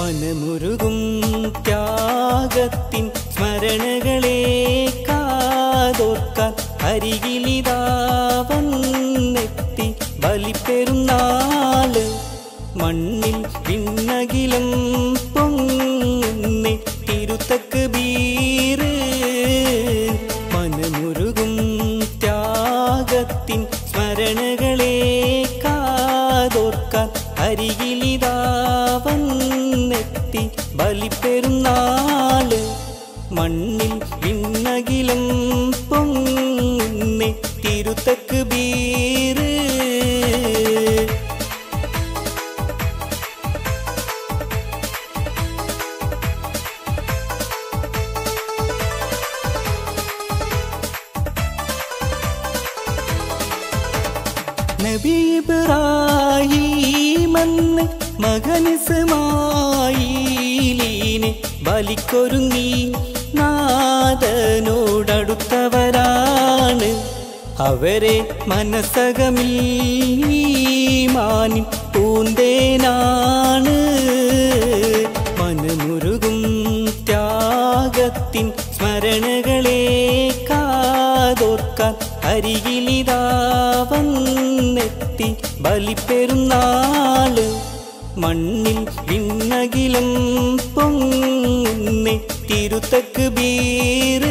മനമുരുകും ത്യാഗത്തിൻ സ്മരണകളെ കാതോർക്കാൻ അരികിലിതാ വന്നെത്തി ബലിപ്പെരുന്നാള് മണ്ണിൽ പിന്നകിലും പൊങ്ങുന്നേ തിരുത്തക്ക് ബീറ് മനമുരുകും ത്യാഗത്തിൻ സ്മരണകളെ കാതോർക്കാൻ അരികിലിതാ വന്നെത്തി ബലിപ്പെരുന്നാള് മണ്ണിൽ വിണ്ണകിലും പൊങ്ങുന്നേ തിരുത്തക്ക് ബീറ് നബി ഇബ്രാഹിമെന്ന് മകനിസ്മായിലീനെ ബലിക്കൊരുങ്ങി നാദനോടടുത്തവരാണ് അവരെ മനസ്സകമിൽ മാനിൻ പൂന്തേനാണ് മനമുരുകും ത്യാഗത്തിൻ സ്മരണകളെ കാതോർക്കാൻ അരികിലിതാ വന്നെത്തി ബലിപ്പെരുന്നാള് മണ്ണിൽ വിണ്ണകിലും പൊങ്ങുന്നേ തിരുത്തക്ക് ബീറ്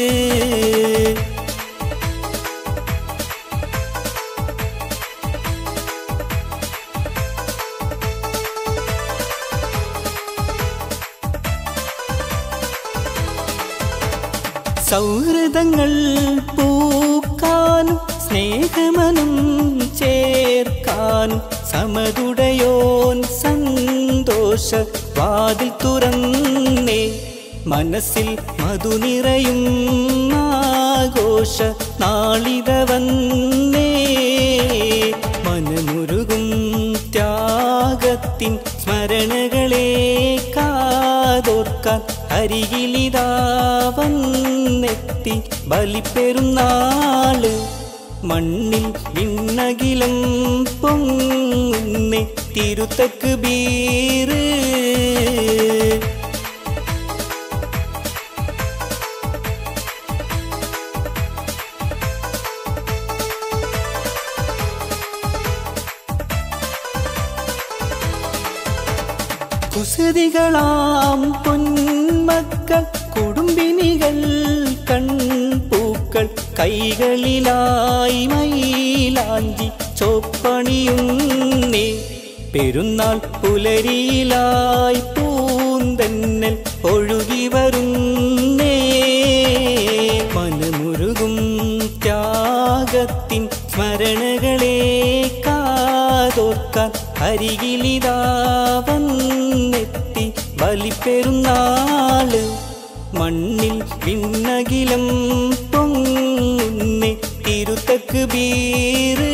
സൗഹൃദങ്ങൾ പൂക്കാനും സ്നേഹമനം ചേർക്കാനും സമതുടയോൻ സന്തോഷ വാതിൽ തുറന്നേ മനസ്സിൽ മധു നിറയും ആഘോഷ നാളിത വന്നേ മനമുരുകും ത്യാഗത്തിൻ സ്മരണകളെ കാതോർക്കാൻ അരികിലിതാ വന്നെത്തി ബലിപ്പെരുന്നാള് മണ്ണിൽ വിണ്ണകിലും പൊങ്ങുന്നേ തിരുത്തക്ക് ബീറ് കുസൃതികളാം പൊന്മക്കൾ കുടുംബിനികൾ കൺപൂക്കൾ കൈകളിലായി മയിലാഞ്ചി ചോപ്പണിയുന്നേ പെരുന്നാൾ പുലരിയിലായി പൂന്തന്നൽ ഒഴുകി വരുന്നേ മനമുരുകും ത്യാഗത്തിൻ സ്മരണകളെ കാതോർക്കാൻ അരികിലിതാ വന്നെത്തി ബലിപ്പെരുന്നാള് മണ്ണിൽ വിണ്ണകിലും പൊങ്ങുന്നേ തിരുത്തക്ക് ബീറ്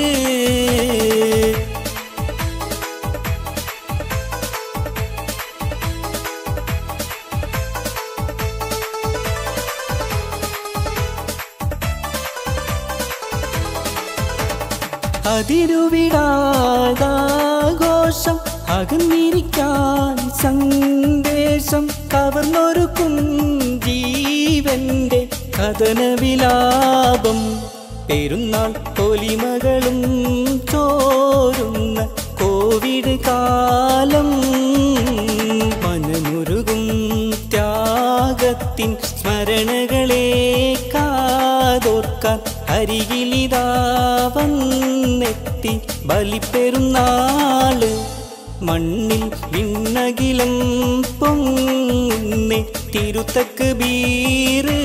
അതിരുവിടാതാഘോഷം അകന്നിരിക്കാൻ സന്ദേശം കവർന്നൊരുക്കും ജീവന്റെ കഥനവിലാപം പെരുന്നാൾ പൊലിമകളും ചോരുന്ന കോവിഡ് കാലം മനമുരുകും ത്യാഗത്തിൻ സ്മരണകളെ കാതോർക്കാൻ അരികിലിതാ വന്നെത്തി ബലിപ്പെരുന്നാള് മണ്ണിൽ വിണ്ണകിലും പൊങ്ങുന്നേ തിരുത്തക്ക് ബീറ്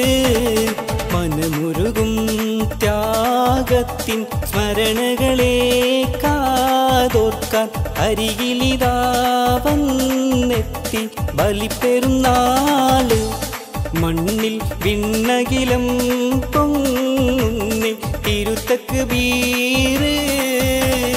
മനമുരുകും ത്യാഗത്തിൻ സ്മരണകളെ കാതോർക്കാൻ അരികിലിതാ വന്നെത്തി ബലിപ്പെരുന്നാള് മണ്ണിൽ വിണ്ണകിലും പൊങ്ങുന്നേ തിരുത്തക്ക് ബീറ്